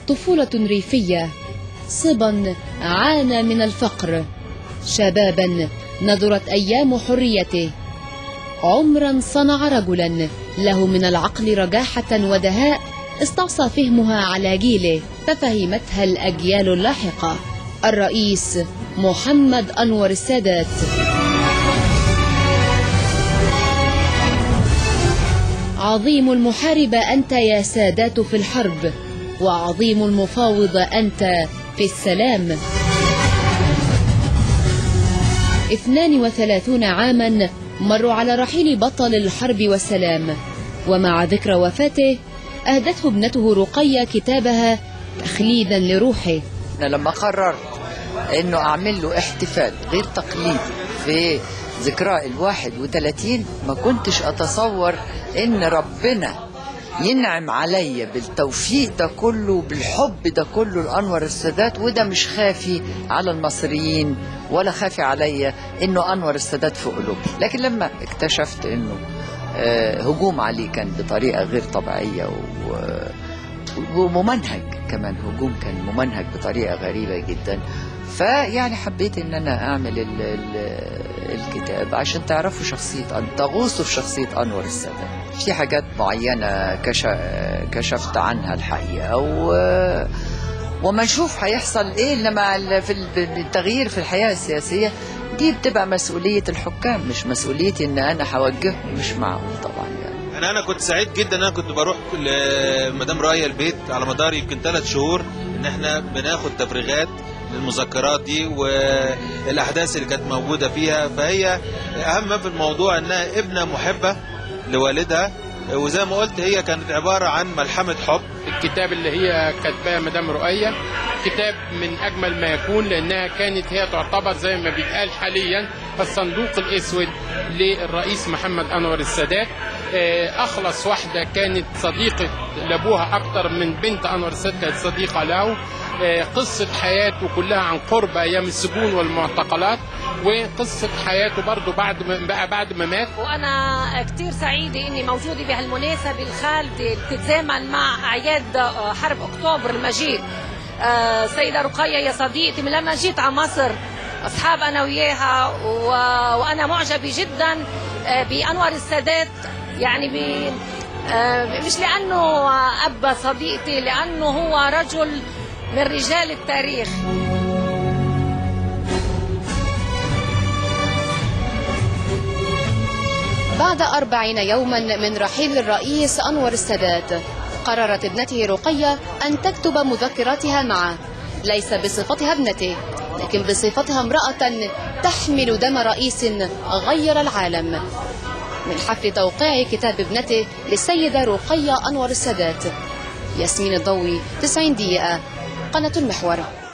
طفولة ريفية صبا عانى من الفقر شبابا نذرت أيام حريته عمرا صنع رجلا له من العقل رجاحة ودهاء استعصى فهمها على جيله ففهمتها الأجيال اللاحقة الرئيس محمد أنور السادات عظيم المحارب أنت يا سادات في الحرب وعظيم المفاوض أنت في السلام 32 عاما مروا على رحيل بطل الحرب والسلام ومع ذكرى وفاته أهدته ابنته رقية كتابها تخليدا لروحه أنا لما قررت انه اعمل له احتفال غير تقليدي في ذكرى الواحد وثلاثين ما كنتش اتصور ان ربنا ينعم عليا بالتوفيق ده كله بالحب ده كله لانور السادات وده مش خافي على المصريين ولا خافي عليا انه انور السادات في قلوبي لكن لما اكتشفت انه آه، هجوم عليه كان بطريقه غير طبيعيه و وممنهج كمان هجوم كان ممنهج بطريقه غريبه جدا فيعني حبيت ان انا اعمل ال ال الكتاب عشان تعرفوا شخصيه أن- تغوصوا في شخصيه انور السادات في حاجات معينه كش كشفت عنها الحقيقه و وما نشوف هيحصل ايه انما ال- في ال- التغيير في الحياه السياسيه دي بتبقى مسؤوليه الحكام مش مسؤوليتي ان انا هوجههم مش معهم طبعا يعني انا انا كنت سعيد جدا ان انا كنت بروح لمدام رايه البيت على مدار يمكن ثلاث شهور ان احنا بناخد تفريغات للمذكرات دي والاحداث اللي كانت موجوده فيها فهي اهم ما في الموضوع انها ابنه محبه لوالدها وزي ما قلت هي كانت عباره عن ملحمه حب الكتاب اللي هي كاتباه مدام رؤية كتاب من أجمل ما يكون لأنها كانت هي تعتبر زي ما بيتقال حاليا الصندوق الأسود للرئيس محمد أنور السادات آه، أخلص واحدة كانت صديقة لأبوها أكتر من بنت أنور السادات كانت صديقة له آه، قصة حياته كلها عن قرب أيام السجون والمعتقلات وقصة حياته برضو بعد ما بقى بعد ما مات وانا كثير سعيده اني موجوده بهالمناسبه الخالده بتتزامن مع اعياد آه، حرب اكتوبر المجيد آه، سيده رقيه يا صديقتي من لما جيت على مصر اصحاب انا وياها و... وانا معجبه جدا آه، بانور السادات يعني ب... آه، مش لانه اب صديقتي لانه هو رجل من رجال التاريخ بعد أربعين يوما من رحيل الرئيس أنور السادات قررت ابنته رقية أن تكتب مذكراتها معه ليس بصفتها ابنته لكن بصفتها امرأة تحمل دم رئيس غير العالم من حفل توقيع كتاب ابنته للسيدة رقية أنور السادات ياسمين الضوي 90 دقيقة قناة المحور